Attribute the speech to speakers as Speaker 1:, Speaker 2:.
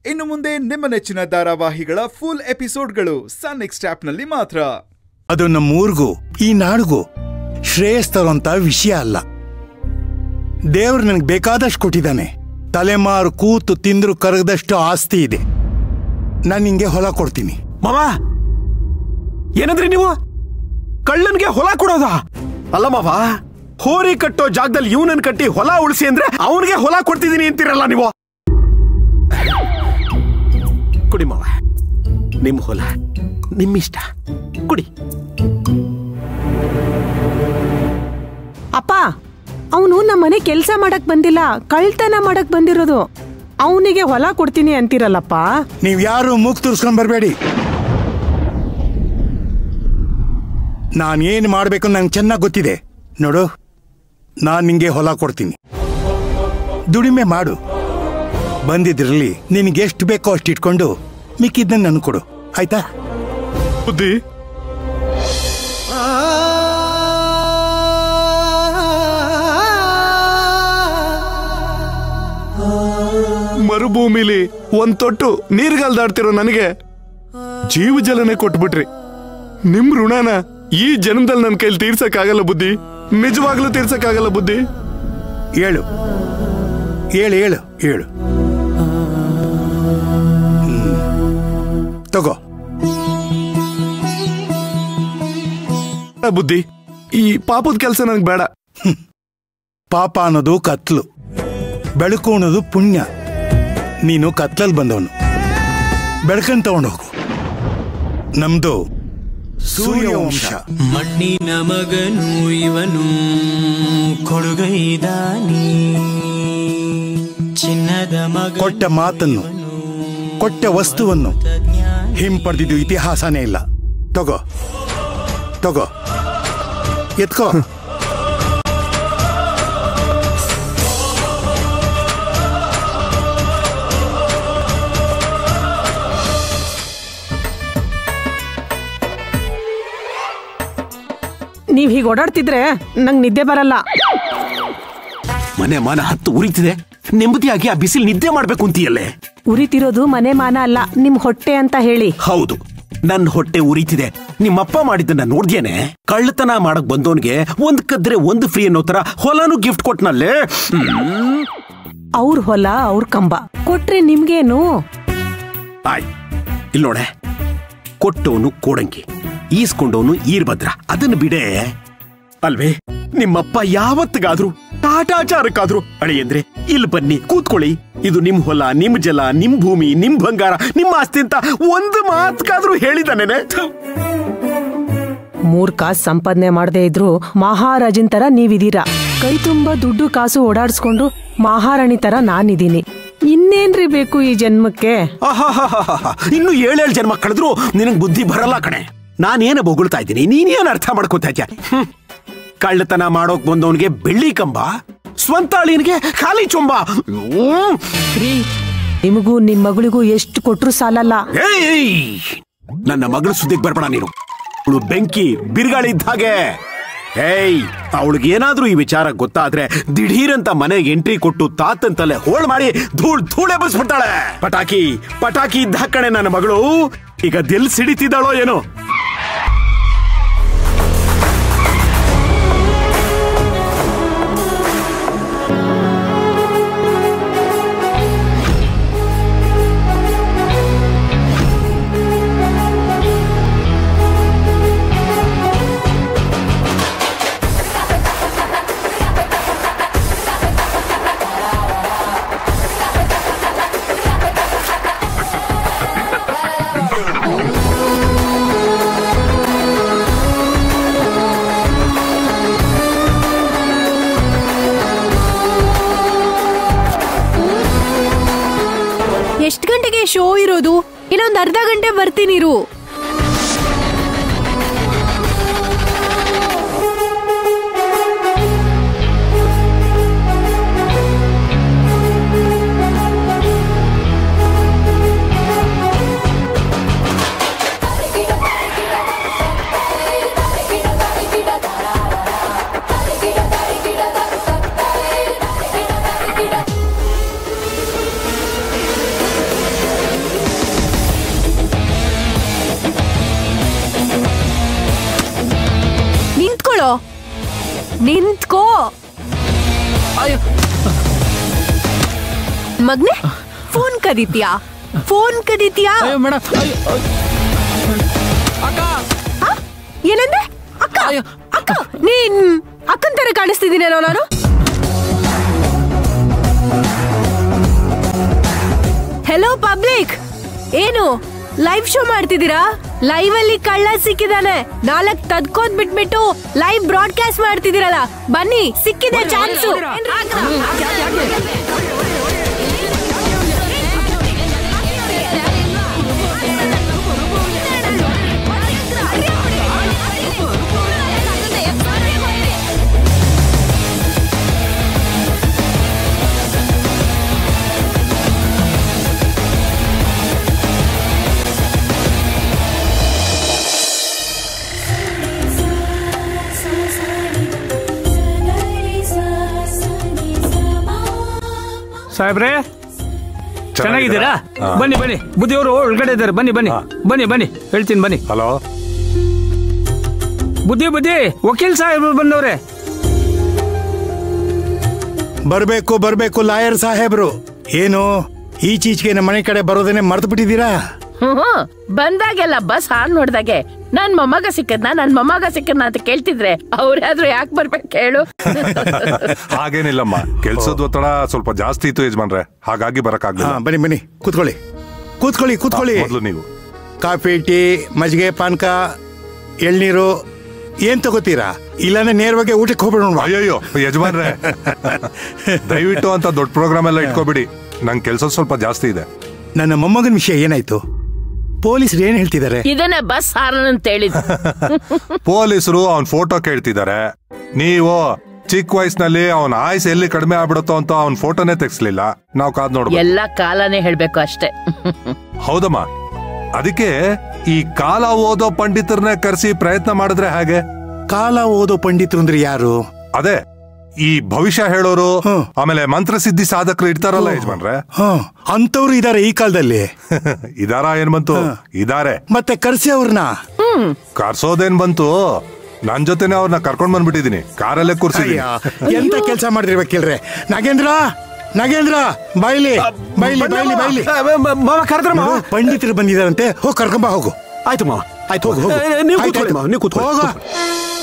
Speaker 1: ಇನ್ನು ಮುಂದೆ ನಿಮ್ಮ ನೆಚ್ಚಿನ ಧಾರಾವಾಹಿಗಳ ಫುಲ್ ಎಪಿಸೋಡ್ಗಳು ಸನ್ ನೆಕ್ಸ್ಟ್ ಆಪ್ನಲ್ಲಿ ಮಾತ್ರ
Speaker 2: ಅದು ನಮ್ಮೂರ್ಗೂ ಈ ನಾಡಿಗೂ ಶ್ರೇಯಸ್ ತರುವಂತ ವಿಷಯ ಅಲ್ಲ ದೇವ್ರು ನನಗೆ ಬೇಕಾದಷ್ಟು ಕೊಟ್ಟಿದ್ದಾನೆ ತಲೆಮಾರು ಕೂತು ತಿಂದ್ರು ಕರಗದಷ್ಟು ಆಸ್ತಿ ಇದೆ ನಾನು ನಿಂಗೆ ಹೊಲ ಕೊಡ್ತೀನಿ
Speaker 3: ಮಾವ ಏನಂದ್ರಿ ನೀವು ಕಳ್ಳನ್ಗೆ ಹೊಲ ಕೊಡೋದಾ ಅಲ್ಲ ಮಾವ ಹೋರಿ ಕಟ್ಟೋ ಜಾಗದಲ್ಲಿ ಇವನನ್ ಕಟ್ಟಿ ಹೊಲ ಉಳಿಸಿ ಅಂದ್ರೆ ಅವನಿಗೆ ಹೊಲ ಕೊಡ್ತಿದೀನಿ ಅಂತೀರಲ್ಲ ನೀವು ಕುಡಿ ಮಾವ ನಿಮ್ ಹೊಲ ನಿಮ್ಮಿಷ್ಟ ಕುಡಿ
Speaker 4: ಅಪ್ಪ ಅವನು ನಮ್ಮನೆ ಕೆಲ್ಸ ಮಾಡಕ್ ಬಂದಿಲ್ಲ ಕಳ್ತನ ಮಾಡಕ್ ಬಂದಿರೋದು ಅವನಿಗೆ ಹೊಲ ಕೊಡ್ತೀನಿ ಅಂತೀರಲ್ಲಪ್ಪ
Speaker 2: ನೀವ್ ಯಾರು ಮೂಗ್ ತುರ್ಸ್ಕೊಂಡ್ ಬರಬೇಡಿ ನಾನು ಏನು ಮಾಡಬೇಕು ನಂಗೆ ಚೆನ್ನಾಗಿ ಗೊತ್ತಿದೆ ನೋಡು ನಾನು ನಿಂಗೆ ಹೊಲ ಕೊಡ್ತೀನಿ ದುಡಿಮೆ ಮಾಡು ಬಂದಿದ್ರಲ್ಲಿ ನಿನಗೆ ಎಷ್ಟು ಬೇಕೋ ಅಷ್ಟು ಇಟ್ಕೊಂಡು ಮಿಕ್ಕಿದ್ದನ್ನ ನನ್ ಕೊಡು ಆಯ್ತಾ
Speaker 3: ಬುದ್ಧಿ ಮರುಭೂಮಿಲಿ ಒಂದ್ ತೊಟ್ಟು ನೀರ್ಗಲ್ದಾಡ್ತಿರೋ ನನಗೆ ಜೀವ ಜಲನೆ ಕೊಟ್ಬಿಟ್ರಿ ನಿಮ್ ಋಣನ ಈ ಜನ್ಮದಲ್ಲಿ ನನ್ನ ಕೈಲಿ ತೀರ್ಸಕ್ಕಾಗಲ್ಲ ಬುದ್ಧಿ ನಿಜವಾಗ್ಲೂ ತೀರ್ಸಕ್ಕಾಗಲ್ಲ ಬುದ್ಧಿ
Speaker 2: ಹೇಳು ಹೇಳು ಹೇಳು ಹೇಳು ಹ್ಮ್. ತಗೋ
Speaker 3: ಆ ಬುದ್ಧಿ ಈ ಪಾಪದ ಕೆಲಸ ನನಗೆ ಬೇಡ
Speaker 2: ಪಾಪ ಅನ್ನೋದು ಕತ್ಲು ಬೆಳಕು ಅನ್ನೋದು ಪುಣ್ಯ ನೀನು ಕತ್ಲಲ್ಲಿ ಬಂದವನು ಬೆಳಕನ್ ತಗೊಂಡು ಹೋಗು ನಮ್ದು ಸೂರ್ಯವಂಶ
Speaker 5: ಮಣ್ಣಿನ ಮಗನು ಇವನು ಕೊಡುಗೈದಾನಿ ಚಿನ್ನದ ಮಗ
Speaker 2: ಕೊಟ್ಟ ಮಾತನ್ನು ಕೊಟ್ಟ ವಸ್ತುವನ್ನು ಹಿಂಪಡೆದಿದ್ದು ಇತಿಹಾಸನೇ ಇಲ್ಲ ತಗೋ ತಗೋ ಎತ್ಕೋ
Speaker 4: ನೀವ್ ಹೀಗ್ ಓಡಾಡ್ತಿದ್ರೆ ನಂಗ್ ನಿದ್ದೆ ಬರಲ್ಲ
Speaker 3: ಮನೆ ಮಾನ ಹತ್ತು ಉರಿತಿದೆ ನೆಮ್ಮದಿಯಾಗಿ ಆ ಬಿಸಿಲು ನಿದ್ದೆ ಮಾಡ್ಬೇಕು ಅಂತೀಯಲ್ಲೇ
Speaker 4: ಉರಿತಿರೋದು ಮನೆ ಮಾನ ಅಲ್ಲ ನಿಮ್ ಹೊಟ್ಟೆ ಅಂತ ಹೇಳಿ
Speaker 3: ಹೌದು ನನ್ ಹೊಟ್ಟೆ ಉರಿತಿದೆ ನಿಮ್ಮಪ್ಪ ಮಾಡಿದ್ದನ್ನ ನೋಡ್ದೇನೆ ಕಳ್ಳತನ ಮಾಡಕ್ ಬಂದೋನ್ಗೆ ಒಂದ್ ಕದ್ರೆ ಒಂದು ಫ್ರೀ ಅನ್ನೋ ತರ ಹೊಲನು ಗಿಫ್ಟ್ ಕೊಟ್ನಲ್ಲೇ ಹ್ಮ್.
Speaker 4: ಅವ್ರ ಹೊಲ ಅವ್ರ ಕಂಬ ಕೊಟ್ರೆ ನಿಮ್ಗೇನು
Speaker 3: ಆಯ್ ಇಲ್ ನೋಡೆ ಕೊಟ್ಟವನು ಕೋಡಂಗಿ ಈಸ್ಕೊಂಡವನು ಈರ್ಭದ್ರ ಅದನ್ನ ಬಿಡೆ ಅಲ್ವೇ ನಿಮ್ಮಪ್ಪ ಯಾವತ್ತಿಗಾದ್ರೂ ಟಾಟಾಚಾರಕ್ಕಾದ್ರೂ ಅಳಿಯಂದ್ರೆ ಇಲ್ಲಿ ಬನ್ನಿ ಕೂತ್ಕೊಳ್ಳಿ ಇದು ನಿಮ್ ಹೊಲ ನಿಮ್ ಜಲ ನಿಮ್ ಭೂಮಿ ನಿಮ್ ಬಂಗಾರ ನಿಮ್ಮ ಆಸ್ತಿ ಅಂತ ಒಂದು ಮಾತ್ಕಾದ್ರೂ ಹೇಳಿದಾನೇನೆ
Speaker 4: ಮೂರ್ ಕಾಸ್ ಸಂಪಾದನೆ ಮಾಡದೇ ಇದ್ರು ಮಹಾರಾಜನ್ ತರ ನೀವಿದೀರಾ ಕೈ ತುಂಬಾ ದುಡ್ಡು ಕಾಸು ಓಡಾಡ್ಸ್ಕೊಂಡು ಮಹಾರಾಣಿ ತರ ನಾನಿದೀನಿ ಇನ್ನೇನ್ರಿ ಬೇಕು ಈ ಜನ್ಮಕ್ಕೆ
Speaker 3: ಆಹಾಹಾಹಾಹಾ. ಇನ್ನು ಏಳೇಳು ಜನ್ಮ ಕಳೆದ್ರು ನಿನಗ್ ಬುದ್ಧಿ ಬರಲ್ಲ ಕಣೆ ನಾನೇನ ಬೊಗಳ್ತಾ ಇದ್ದೀನಿ ನೀನೇನ್ ಅರ್ಥ ಮಾಡ್ಕೋತಾ ಇದ್ಯಾ ಹ್ಮ್. ಕಳ್ಳತನ ಮಾಡೋಕ್ ಬಂದವನಿಗೆ ಬೆಳ್ಳಿ ಕಂಬ ಸ್ವಂತ ಅಳಿಯನಿಗೆ ಖಾಲಿ ಚೊಂಬ ಹ್ಮ್.
Speaker 4: ರೀ ನಿಮಗೂ ನಿಮ್ ಮಗಳಿಗೂ ಎಷ್ಟು ಕೊಟ್ರು ಸಾಲಲ್ಲ
Speaker 3: ಏಯ್! ನನ್ನ ಮಗಳ ಸುದ್ದಿಗೆ ಬರ್ಬೇಡ ನೀನು ಅವಳು ಬೆಂಕಿ ಬಿರುಗಾಳಿ ಇದ್ದ ಹಾಗೆ ಏಯ್ ಅವಳಿಗೆ ಏನಾದ್ರೂ ಈ ವಿಚಾರ ಗೊತ್ತಾದ್ರೆ ದಿಢೀರಂತ ಮನೆಗೆ ಎಂಟ್ರಿ ಕೊಟ್ಟು ತಾತನ್ ತಲೆ ಹೋಳ್ ಮಾಡಿ ಧೂಳ್ ಧೂಳೆ ಬಸ್ಬಿಡ್ತಾಳೆ ಪಟಾಕಿ ಪಟಾಕಿ ಇದ್ದ ಕಣೆ ನನ್ನ ಮಗಳು ಈಗ ದಿಲ್ ಸಿಡಿತಿದ್ದಾಳೋ ಏನೋ
Speaker 6: ಎಷ್ಟ್ ಗಂಟೆಗೆ ಶೋ ಇರೋದು ಇನ್ನೊಂದ್ ಅರ್ಧ ಗಂಟೆ ಬರ್ತೀನಿರು ನಿಂತ್ಕೋ
Speaker 5: ಅಯ್ಯೋ
Speaker 6: ಮಗ್ನೆ ಫೋನ್ ಕದೀತ್ಯಾ ಫೋನ್ ಕದೀತ್ಯಾ
Speaker 5: ಅಯ್ಯೋ ಮೇಡಮ್ ಅಯ್ಯೋ ಅಕ್ಕ
Speaker 6: ಆ? ಏನಂದೆ ಅಕ್ಕ
Speaker 5: ಅಯ್ಯೋ.
Speaker 6: ಅಕ್ಕ ನೀನ್ ಅಕ್ಕನ್ ತರ ಕಾಣಿಸ್ತಿದ್ದೀನೇನೋ ನಾನು ಹೆಲೋ ಪಬ್ಲಿಕ್ ಏನು ಲೈವ್ ಶೋ ಮಾಡ್ತಿದ್ದೀರಾ ಲೈವ್ ಅಲ್ಲಿ ಕಳ್ಳ ಸಿಕ್ಕಿದಾನೆ ನಾಲ್ಕ್ ತದ್ಕೋದ್ ಬಿಟ್ಬಿಟ್ಟು ಲೈವ್ ಬ್ರಾಡ್ಕಾಸ್ಟ್ ಮಾಡ್ತಿದ್ದೀರಲ್ಲ ಬನ್ನಿ ಸಿಕ್ಕಿದೆ ಚಾನ್ಸು
Speaker 7: ಸಾಹೇಬ್ರೆ ಚೆನ್ನಾಗಿದ್ದೀರಾ ಬನ್ನಿ ಬನ್ನಿ ಬುದ್ಧಿಯವರು ಒಳಗಡೆ ಇದ್ದಾರೆ ಬನ್ನಿ ಬನ್ನಿ ಬನ್ನಿ ಬನ್ನಿ ಹೇಳ್ತೀನಿ ಬನ್ನಿ
Speaker 8: ಹಲೋ
Speaker 7: ಬುದ್ಧಿ ಬುದ್ಧಿ ವಕೀಲ್ ಸಾಹೇಬ್ರು ಬಂದವ್ರೆ
Speaker 2: ಬರ್ಬೇಕು ಬರ್ಬೇಕು ಲಾಯರ್ ಸಾಹೇಬ್ರು ಏನು ಈಚೀಚೆಗೆ ನಮ್ಮ ಮನೆ ಕಡೆ ಬರೋದನ್ನೇ ಮರ್ತು ಬಿಟ್ಟಿದ್ದೀರಾ
Speaker 9: ಹ್ಮ್ ಬಂದಾಗೆಲ್ಲ ಬಸ್ ಹಾಲ್ ನೋಡ್ದಾಗೆ ನನ್ ಮೊಮ್ಮಗ ಸಿಕ್ಕದ್ನ ನನ್ ಮೊಮ್ಮಗ ಸಿಕ್ಕದ್ನ ಅಂತ ಕೇಳ್ತಿದ್ರೆ ಅವ್ರಾದ್ರೂ ಯಾಕೆ ಬರ್ಬೇಕು ಕೇಳು
Speaker 8: ಹಾಗೇನಿಲ್ಲಮ್ಮ ಕೆಲ್ಸದ ಒತ್ತಡ ಸ್ವಲ್ಪ ಜಾಸ್ತಿ ಇತ್ತು ಯಜಮಾನ್ರೆ ಹಾಗಾಗಿ
Speaker 2: ಹಾ
Speaker 8: ಬರಕ್ಕಾಗ್ಲಿಲ್ಲ
Speaker 2: ಬನ್ನಿ ಬನ್ನಿ ಕೂತ್ಕೊಳ್ಳಿ ಕೂತ್ಕೊಳ್ಳಿ ಕೂತ್ಕೊಳ್ಳಿ
Speaker 8: ಮೊದಲು ನೀವು
Speaker 2: ಕಾಫಿ ಟೀ ಮಜ್ಜಿಗೆ ಪಾನಕ ಎಳ್ನೀರು ಏನ್ ತಗೋತೀರಾ ಇಲ್ಲಾಂದ್ರೆ ನೇರವಾಗಿ ಊಟಕ್ಕೆ ಹೋಗ್ಬಿಡೋಣ
Speaker 8: ಅಯ್ಯಯ್ಯೋ ಯಜಮಾನ್ರೆ ದಯವಿಟ್ಟು ಅಂತ ದೊಡ್ಡ ಪ್ರೋಗ್ರಾಮ್ ಎಲ್ಲ ಇಟ್ಕೋಬಿಡಿ ನಂಗೆ ಕೆಲ್ಸ ಸ್ವಲ್ಪ ಜಾಸ್ತಿ ಇದೆ
Speaker 2: ನನ್ನ ಮೊಮ್ಮಗನ ವಿಷಯ ಏನಾಯ್ತು ಪೊಲೀಸರು ಏನ್ ಹೇಳ್ತಿದ್ದಾರೆ
Speaker 9: ಇದನ್ನ ಬಸ್ ಹಾರನ್ ಅಂತ ಹೇಳಿದ್
Speaker 8: ಪೊಲೀಸರು ಅವನ್ ಫೋಟೋ ಕೇಳ್ತಿದ್ದಾರೆ ನೀವು ಚಿಕ್ಕ ವಯಸ್ಸಿನಲ್ಲಿ ಅವನ ಆಯ್ಸ್ ಎಲ್ಲಿ ಕಡಿಮೆ ಆಗ್ಬಿಡುತ್ತೋ ಅಂತ ಅವನ್ ಫೋಟೋನೇ ತೆಗ್ಸ್ಲಿಲ್ಲ ನಾವು ಕಾದ್ ನೋಡ್ಬೋದು
Speaker 9: ಎಲ್ಲ ಕಾಲನೇ ಹೇಳ್ಬೇಕು ಅಷ್ಟೇ
Speaker 8: ಹೌದಮ್ಮ ಅದಕ್ಕೆ ಈ ಕಾಲ ಓದೋ ಪಂಡಿತರನ್ನೇ ಕರೆಸಿ ಪ್ರಯತ್ನ ಮಾಡಿದ್ರೆ ಹಾಗೆ
Speaker 2: ಕಾಲ ಓದೋ ಪಂಡಿತರು ಅಂದ್ರೆ ಯಾರು
Speaker 8: ಅದೇ ಈ ಭವಿಷ್ಯ ಹೇಳೋರು
Speaker 2: ಹ್ಮ್.
Speaker 8: ಆಮೇಲೆ ಮಂತ್ರಸಿದ್ಧಿ ಸಾಧಕರು ಇರ್ತಾರಲ್ಲ ಯಜಮಾನ್ರೆ
Speaker 2: ಹ ಅಂತವ್ರು ಇದಾರೆ ಈ ಕಾಲದಲ್ಲಿ
Speaker 8: ಇದಾರ ಏನ್ ಬಂತು ಇದಾರೆ
Speaker 2: ಮತ್ತೆ ಕರ್ಸಿ ಅವ್ರನ್ನ
Speaker 8: ಕರ್ಸೋದೇನ್ ಬಂತು ನನ್ ಜೊತೆನೆ ಅವ್ರನ್ನ ಕರ್ಕೊಂಡ್ ಬಂದ್ಬಿಟ್ಟಿದೀನಿ ಕಾರಲ್ಲೇ ಕೂರ್ಸಿದೀನಿ
Speaker 2: ಎಂತ ಕೆಲಸ ಮಾಡಿರ್ಬೇಕಿಲ್ರೆ ನಾಗೇಂದ್ರ ನಾಗೇಂದ್ರ ಬಾಯ್ಲಿ ಬಾಯ್ಲಿ ಬಾಯ್ಲಿ ಬಾಯ್ಲಿ
Speaker 3: ಮಾವ ಕರೆದ್ರ ಮಾವ
Speaker 2: ನೋಡು, ಪಂಡಿತರು ಬಂದಿದಾರಂತೆ ಹೋಗ್ ಕರ್ಕೊಂಬ ಹೋಗು
Speaker 3: ಆಯ್ತು ಮಾವ
Speaker 2: ಆಯ್ತು ಹೋಗು ಹೋಗು
Speaker 3: ಏ, ಏ, ನೀವು
Speaker 2: ಆಯ್ತು,
Speaker 3: ಕೂತ್ಕೊಳ್ಳಿ
Speaker 2: ಆಯ್ತು.
Speaker 3: ಮಾವ, ನೀವು ಕೂತ್ಕೊಳ್ಳಿ,
Speaker 2: ಹೋಗು.
Speaker 3: ಕೂತ್ಕೊಳ್ಳಿ.